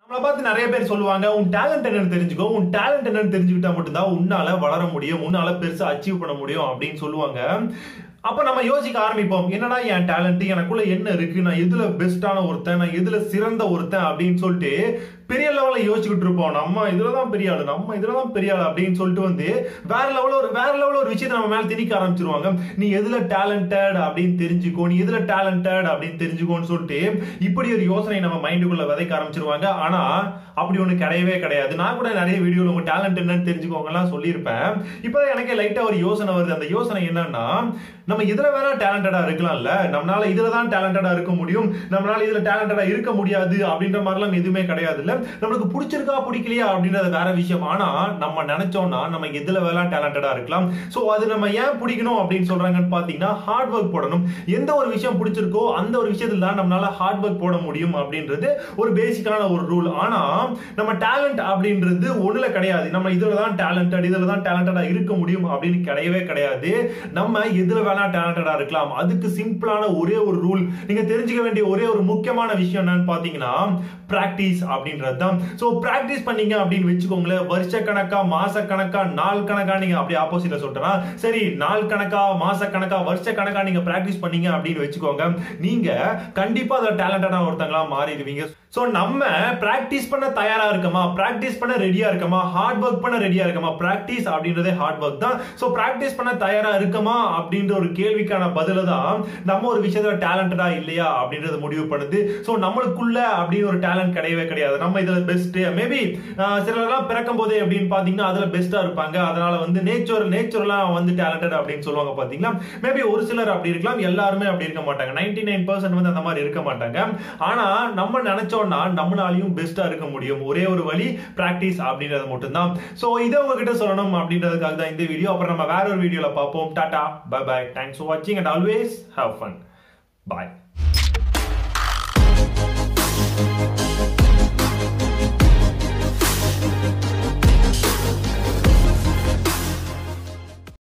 நம்மளை பார்த்து நிறைய பேர் சொல்லுவாங்க உன் டேலண்ட் என்னன்னு தெரிஞ்சுக்கோ உன் டேலண்ட் என்னன்னு தெரிஞ்சுக்கிட்டா மட்டும்தான் உன்னால வளர முடியும் உன்னால பெருசா அச்சீவ் பண்ண முடியும் அப்படின்னு சொல்லுவாங்க அப்ப நம்ம யோசிக்க ஆரம்பிப்போம் என்னடா என் டேலண்ட் எனக்குள்ள என்ன இருக்கு நான் எதுல பெஸ்டான ஒருத்தன் நான் எதுல சிறந்த ஒருத்தன் அப்படின்னு சொல்லிட்டு பெரிய லெவலில் யோசிச்சுக்கிட்டு இருப்போம் நம்ம இதுல தான் பெரிய ஆளு நம்ம இதுல தான் பெரிய ஆளு அப்படின்னு சொல்லிட்டு வந்து வேற லெவலில் ஒரு வேற லெவலில் ஒரு விஷயத்தை நம்ம மேல திணிக்க ஆரம்பிச்சிருவாங்க நீ எதுல டேலண்டட் அப்படின்னு தெரிஞ்சுக்கோ நீ எதுல டேலண்டட் அப்படின்னு தெரிஞ்சுக்கோன்னு சொல்லிட்டு இப்படி ஒரு யோசனை நம்ம மைண்டுக்குள்ள விதைக்க ஆரம்பிச்சிருவாங்க ஆனா அப்படி ஒண்ணு கிடையவே கிடையாது நான் கூட நிறைய வீடியோல உங்க டேலண்ட் என்னன்னு தெரிஞ்சுக்கோங்கலாம் சொல்லியிருப்பேன் இப்போ எனக்கு லைட்டா ஒரு யோசனை வருது அந்த யோசனை என்னன்னா நம்ம இதுல வேணா டேலண்டடா இருக்கலாம்ல நம்மளால இதுல தான் டேலண்டடா இருக்க முடியும் நம்மளால இதுல டேலண்டடா இருக்க முடியாது அப்படின்ற மாதிரிலாம் எதுவுமே கிடையாது இல்ல நம்மளுக்கு பிடிச்சிருக்கா பிடிக்கலையா அப்படின்றது வேற விஷயம் ஆனா நம்ம நினைச்சோம்னா நம்ம எதுல வேணா டேலண்டடா இருக்கலாம் சோ அது நம்ம ஏன் பிடிக்கணும் அப்படின்னு சொல்றாங்கன்னு பாத்தீங்கன்னா ஹார்ட் ஒர்க் போடணும் எந்த ஒரு விஷயம் பிடிச்சிருக்கோ அந்த ஒரு விஷயத்துல தான் நம்மளால ஹார்ட் ஒர்க் போட முடியும் அப்படின்றது ஒரு பேசிக்கான ஒரு ரூல் ஆனா நம்ம டேலண்ட் அப்படின்றது ஒண்ணுல கிடையாது நம்ம இதுல தான் டேலண்டட் இதுல தான் டேலண்டடா இருக்க முடியும் அப்படின்னு கிடையவே கிடையாது நம்ம எதுல வேணா டேலண்டடா இருக்கலாம் அதுக்கு சிம்பிளான ஒரே ஒரு ரூல் நீங்க தெரிஞ்சுக்க வேண்டிய ஒரே ஒரு முக்கியமான விஷயம் என்னன்னு பாத்தீங்கன்னா பிராக்டிஸ் அப்படின்றது தான் ஸோ பிராக்டிஸ் பண்ணீங்க அப்படின்னு வச்சுக்கோங்களேன் வருஷ கணக்கா மாச கணக்கா நாள் கணக்கா நீங்க அப்படியே ஆப்போசிட்ல சொல்றேன்னா சரி நாள் கணக்கா மாச கணக்கா வருஷ கணக்கா நீங்க பிராக்டிஸ் பண்ணீங்க அப்படின்னு வச்சுக்கோங்க நீங்க கண்டிப்பா அதுல டேலண்டடான ஒருத்தங்களா மாறிடுவீங்க ஸோ நம்ம பிராக்டிஸ் பண்ண தயாரா இருக்கமா பிராக்டிஸ் பண்ண ரெடியா இருக்கமா ஹார்ட் ஒர்க் பண்ண ரெடியா இருக்கமா பிராக்டிஸ் அப்படின்றதே ஹார்ட் ஒர்க் தான் ஸோ பிராக்டிஸ் பண்ண தயாரா இருக்கமா அப்படின்ற ஒரு கேள்விக்கான பதில தான் நம்ம ஒரு விஷயத்துல டேலண்டடா இல்லையா அப்படின்றது முடிவு பண்ணுது ஸோ நம்மளுக்குள்ள அப்படின்னு ஒரு டேலண்ட் கிடையவே கிடையாது நம்ம இதுல பெஸ்ட் மேபி சிலர்லாம் பிறக்கும் போதே அப்படின்னு பாத்தீங்கன்னா அதுல பெஸ்டா இருப்பாங்க அதனால வந்து நேச்சுரல் நேச்சுரலா வந்து டேலண்டட் அப்படின்னு சொல்லுவாங்க பாத்தீங்களா மேபி ஒரு சிலர் அப்படி இருக்கலாம் எல்லாருமே அப்படி இருக்க மாட்டாங்க நைன்டி நைன் பர்சன்ட் வந்து அந்த மாதிரி இருக்க மாட்டாங்க ஆனா நம்ம நினைச்சோம்னா நம்மளாலையும் பெஸ்டா இருக்க முடியும் ஒரே ஒரு வழி பிராக்டிஸ் அப்படின்றது மட்டும்தான் சோ இதை உங்ககிட்ட சொல்லணும் அப்படின்றதுக்காக தான் இந்த வீடியோ அப்புறம் நம்ம வேற ஒரு வீடியோல பார்ப்போம் tata bye bye thanks for வாட்சிங் and always have fun bye